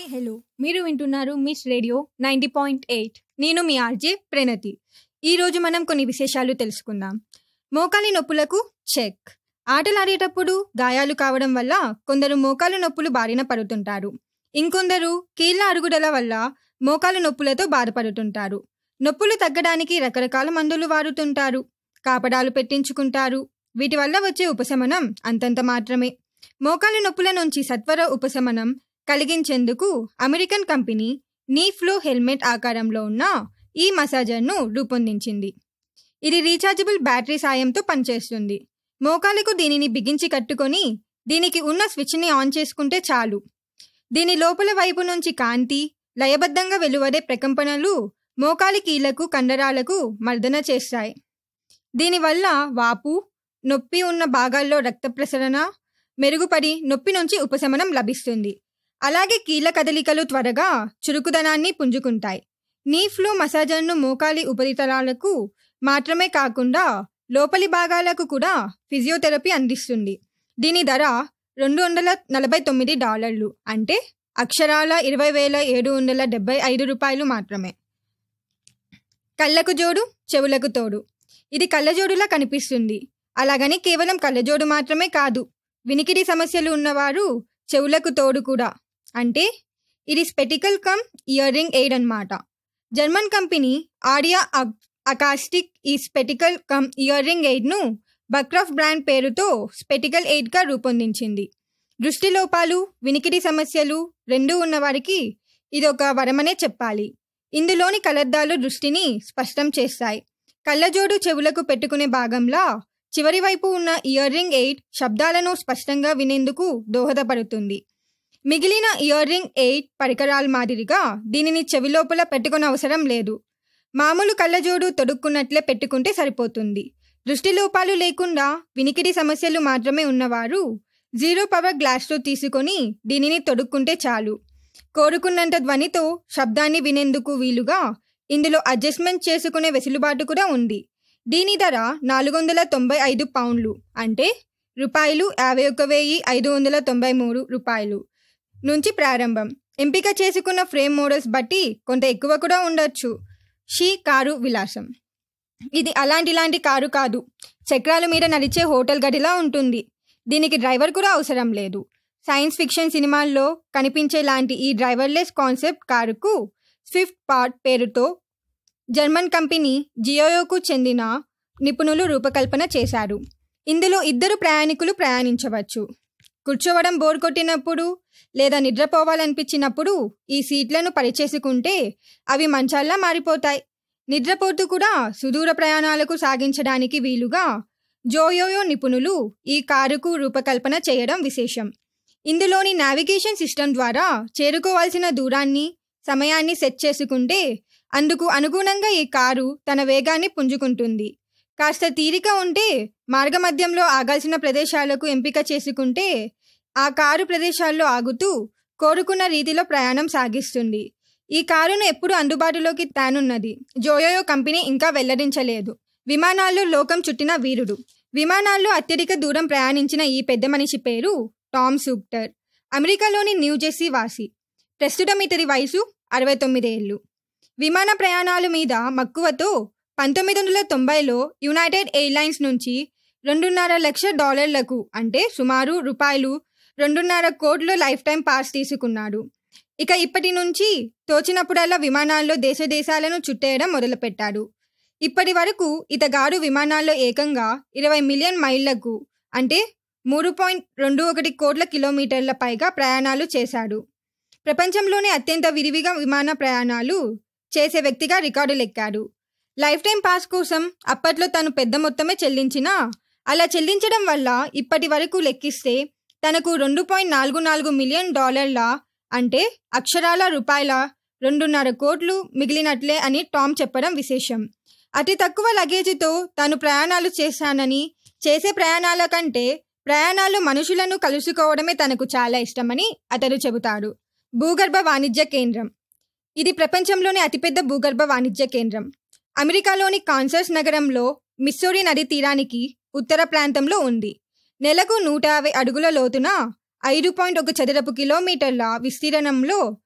hello మీరు వింటున్నారు miss radio ninety point eight నేను మీ ఆర్జే ప్రణతి ఈరోజు మనం కొన్ని విశేషాలు తెలుసుకుందాం మోకాలి నొప్పులకు చెక్ ఆటలాడేటప్పుడు గాయాలు కావడం వల్ల కొందరు మోకాలు నొప్పులు బారిన పడుతుంటారు ఇంకొందరు కీళ్ళ అరుగుదల వల్ల మోకాలు నొప్పులతో బాధపడుతుంటారు నొప్పులు తగ్గడానికి రకరకాల మందులు వాడుతుంటారు కాపడాలు పెట్టించుకుంటారు వీటి వల్ల వచ్చే ఉపశమనం అంతంత మాత్రమే మోకాలు నొప్పుల నుంచి సత్వర ఉపశమనం కలిగించేందుకు అమెరికన్ కంపెనీ నీ ఫ్లో హెల్మెట్ ఆకారంలో ఉన్న ఈ మసాజర్ను రూపొందించింది ఇది రీఛార్జబుల్ బ్యాటరీ సాయంతో పనిచేస్తుంది మోకాలకు దీనిని బిగించి కట్టుకొని దీనికి ఉన్న స్విచ్ని ఆన్ చేసుకుంటే చాలు దీని లోపల వైపు నుంచి కాంతి లయబద్ధంగా వెలువడే ప్రకంపనలు మోకాలి కీళ్లకు కండరాలకు మర్దన చేస్తాయి దీనివల్ల వాపు నొప్పి ఉన్న భాగాల్లో రక్త ప్రసరణ మెరుగుపడి నొప్పి నుంచి ఉపశమనం లభిస్తుంది అలాగే కీళ్ళ కదలికలు త్వరగా చురుకుదనాన్ని పుంజుకుంటాయి నీ ఫ్లో మసాజర్ను మోకాలి ఉపరితలాలకు మాత్రమే కాకుండా లోపలి భాగాలకు కూడా ఫిజియోథెరపీ అందిస్తుంది దీని ధర రెండు వందల నలభై తొమ్మిది డాలర్లు అంటే అక్షరాల ఇరవై వేల ఏడు వందల డెబ్బై ఐదు రూపాయలు మాత్రమే కళ్ళకు జోడు చెవులకు తోడు ఇది కళ్ళజోడులా కనిపిస్తుంది అలాగని కేవలం కళ్ళజోడు మాత్రమే కాదు వినికిడి సమస్యలు ఉన్నవారు చెవులకు తోడు కూడా అంటే ఇది spectacle cum ear ring aid అనమాట జర్మన్ కంపెనీ ఆడియా అకాస్టిక్ ఈ స్పెటికల్ కమ్ ఇయర్ రింగ్ ఎయిడ్ను బక్రఫ్ బ్రాండ్ పేరుతో స్పెటికల్ ఎయిడ్గా రూపొందించింది దృష్టి లోపాలు వినికిడి సమస్యలు రెండూ ఉన్నవారికి ఇది ఒక వరమనే చెప్పాలి ఇందులోని కలద్దాలు దృష్టిని స్పష్టం చేస్తాయి కళ్ళజోడు చెవులకు పెట్టుకునే భాగంలో చివరి వైపు ఉన్న ఇయర్ రింగ్ ఎయిడ్ శబ్దాలను స్పష్టంగా వినేందుకు దోహదపడుతుంది మిగిలిన ఇయర్ రింగ్ ఎయిడ్ పరికరాల మాదిరిగా దీనిని చెవి లోపల పెట్టుకునే అవసరం లేదు మామూలు కళ్ళజోడు తొడుక్కున్నట్లే పెట్టుకుంటే సరిపోతుంది దృష్టి లోపాలు లేకుండా వినికిడి సమస్యలు మాత్రమే ఉన్నవారు జీరో పవర్ గ్లాస్తో తీసుకొని దీనిని తొడుక్కుంటే చాలు కోరుకున్నంత ధ్వనితో శబ్దాన్ని వినేందుకు వీలుగా ఇందులో అడ్జస్ట్మెంట్ చేసుకునే వెసులుబాటు కూడా ఉంది దీని ధర నాలుగు వందల తొంభై ఐదు పౌండ్లు అంటే రూపాయలు యాభై ఒక్క వెయ్యి ఐదు వందల తొంభై మూడు రూపాయలు నుంచి ప్రారంభం ఎంపిక చేసుకున్న ఫ్రేమ్ మోడల్స్ బట్టి కొంత ఎక్కువ కూడా ఉండొచ్చు షీ కారు విలాసం ఇది అలాంటి లాంటి కారు కాదు చక్రాల మీద నడిచే హోటల్ గదిలా ఉంటుంది దీనికి డ్రైవర్ కూడా అవసరం లేదు సైన్స్ ఫిక్షన్ సినిమాల్లో కనిపించే లాంటి ఈ డ్రైవర్లెస్ కాన్సెప్ట్ కారుకు స్విఫ్ట్ పార్ట్ పేరుతో జర్మన్ కంపెనీ జియోయోకు చెందిన నిపుణులు రూపకల్పన చేశారు ఇందులో ఇద్దరు ప్రయాణికులు ప్రయాణించవచ్చు కూర్చోవడం బోర్ కొట్టినప్పుడు లేదా నిద్రపోవాలనిపించినప్పుడు ఈ సీట్లను పరిచేసుకుంటే అవి మంచాల్లా మారిపోతాయి నిద్రపోతూ కూడా సుదూర ప్రయాణాలకు సాగించడానికి వీలుగా జోయోయో నిపుణులు ఈ కారుకు రూపకల్పన చేయడం విశేషం ఇందులోని నావిగేషన్ సిస్టమ్ ద్వారా చేరుకోవాల్సిన దూరాన్ని సమయాన్ని సెట్ చేసుకుంటే అందుకు అనుగుణంగా ఈ కారు తన వేగాన్ని పుంజుకుంటుంది కాస్త తీరిక ఉంటే మార్గమధ్యంలో ఆగాల్సిన ప్రదేశాలకు ఎంపిక చేసుకుంటే ఆ కారు ప్రదేశాల్లో ఆగుతూ కోరుకున్న రీతిలో ప్రయాణం సాగిస్తుంది ఈ కారును ఎప్పుడు అందుబాటులోకి తేనున్నది జోయోయో కంపెనీ ఇంకా వెల్లడించలేదు విమానాల్లో లోకం చుట్టిన వీరుడు విమానాల్లో అత్యధిక దూరం ప్రయాణించిన ఈ పెద్ద మనిషి పేరు టామ్ సూక్టర్ అమెరికాలోని న్యూజెర్సీ వాసి ప్రస్తుతం ఇతడి వయసు అరవై తొమ్మిదేళ్ళు విమాన ప్రయాణాల మీద మక్కువతో పంతొమ్మిది వందల తొంభైలో యునైటెడ్ ఎయిర్లైన్స్ నుంచి రెండున్నర లక్ష డాలర్లకు అంటే సుమారు రూపాయలు రెండున్నర కోట్ల లైఫ్ టైం పాస్ తీసుకున్నాడు ఇక ఇప్పటి నుంచి తోచినప్పుడల్లా విమానాల్లో దేశ దేశాలను చుట్టేయడం మొదలుపెట్టాడు ఇప్పటి వరకు ఇతగాడు విమానాల్లో ఏకంగా ఇరవై మిలియన్ మైళ్లకు అంటే మూడు పాయింట్ రెండు ఒకటి కోట్ల కిలోమీటర్ల పైగా ప్రయాణాలు చేశాడు ప్రపంచంలోనే అత్యంత విరివిగా విమాన ప్రయాణాలు చేసే వ్యక్తిగా రికార్డులెక్కాడు లైఫ్ టైం పాస్ కోసం అప్పట్లో తను పెద్ద మొత్తమే చెల్లించినా అలా చెల్లించడం వల్ల ఇప్పటి వరకు లెక్కిస్తే తనకు రెండు పాయింట్ నాలుగు నాలుగు మిలియన్ డాలర్ల అంటే అక్షరాల రూపాయల రెండున్నర కోట్లు మిగిలినట్లే అని టామ్ చెప్పడం విశేషం అతి తక్కువ లగేజీతో తాను ప్రయాణాలు చేశానని చేసే ప్రయాణాల కంటే ప్రయాణాలు మనుషులను కలుసుకోవడమే తనకు చాలా ఇష్టమని అతడు చెబుతాడు భూగర్భ వాణిజ్య కేంద్రం ఇది ప్రపంచంలోని అతిపెద్ద భూగర్భ వాణిజ్య కేంద్రం అమెరికాలోని కాన్సర్స్ నగరంలో మిస్సోరీ నది తీరానికి ఉత్తర ప్రాంతంలో ఉంది నెలకు నూట యాభై అడుగుల లోతున ఐదు పాయింట్ ఒక చదరపు కిలోమీటర్ల విస్తీర్ణంలో